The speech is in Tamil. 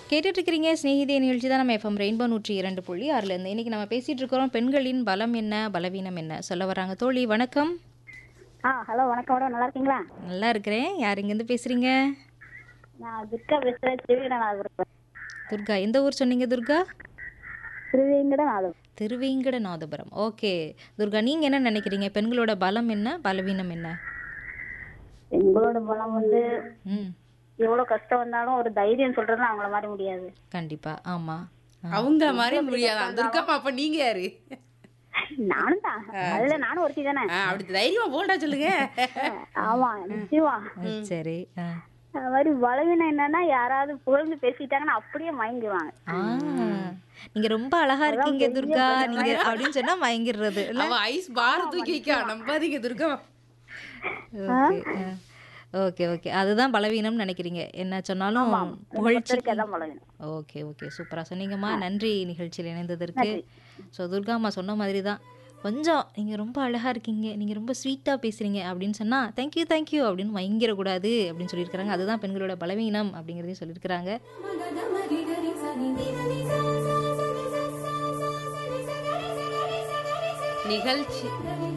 கேட்டுட்டு இருக்கிறீங்க ஸ்நேகிதே நிகழ்ச்சி தான் நம்ம எஃப்எம் ரெயின்போ நூற்றி இரண்டு புள்ளி ஆறுலேருந்து இன்னைக்கு நம்ம பேசிட்டு இருக்கிறோம் பெண்களின் பலம் என்ன பலவீனம் என்ன சொல்ல வராங்க தோழி வணக்கம் ஆ ஹலோ வணக்கம் மேடம் நல்லா இருக்கீங்களா நல்லா இருக்கிறேன் யார் இங்கேருந்து பேசுறீங்க நான் துர்கா பேசுகிறேன் திருவேங்கடநாதபுரம் துர்கா எந்த ஊர் சொன்னீங்க துர்கா திருவேங்கடநாதபுரம் திருவேங்கடநாதபுரம் ஓகே துர்கா நீங்க என்ன நினைக்கிறீங்க பெண்களோட பலம் என்ன பலவீனம் என்ன எங்களோட பலம் வந்து ம் எவ்வளோ கஷ்டம் வந்தாலும் ஒரு தைரியம் சொல்றது அவங்கள மாதிரி முடியாது கண்டிப்பா ஆமா அவங்க மாதிரி முடியாதான் துர்காப்பா அப்ப நீங்க யாரு நானும் தான் அதுல நானும் ஒருத்தி தானே ஆ, அப்படி தைரியமா போல்டா சொல்லுங்க ஆமா நிச்சயமா ம், சரி ஆ. அது மாதிரி பலவீனம் என்னன்னா யாராவது புகழ்ந்து பேசிட்டாங்கன்னா அப்படியே மயங்குவாங்க ஆ நீங்க ரொம்ப அழகா இருக்கீங்க துர்கா நீங்க அப்படின்னு சொன்னா மயங்கிடுறது இல்ல அவ ஐஸ் பார் தூக்கி வைக்கா நம்பாதீங்க துர்கா ஓகே ஓகே ஓகே அதுதான் பலவீனம்னு நினைக்கிறீங்க என்ன சொன்னாலும் புகழ்ச்சிக்கு அதான் பலவீனம் ஓகே ஓகே சூப்பரா சொன்னீங்கம்மா நன்றி நிகழ்ச்சியில் இணைந்ததற்கு ஸோ துர்காம்மா சொன்ன மாதிரி தான் கொஞ்சம் நீங்கள் ரொம்ப அழகாக இருக்கீங்க நீங்கள் ரொம்ப ஸ்வீட்டாக பேசுகிறீங்க அப்படின்னு சொன்னால் தேங்க்யூ தேங்க்யூ அப்படின்னு மயங்கிடக்கூடாது அப்படின்னு சொல்லியிருக்கிறாங்க அதுதான் பெண்களோட பலவீனம் அப்படிங்கிறதையும் சொல்லியிருக்கிறாங்க நிகழ்ச்சி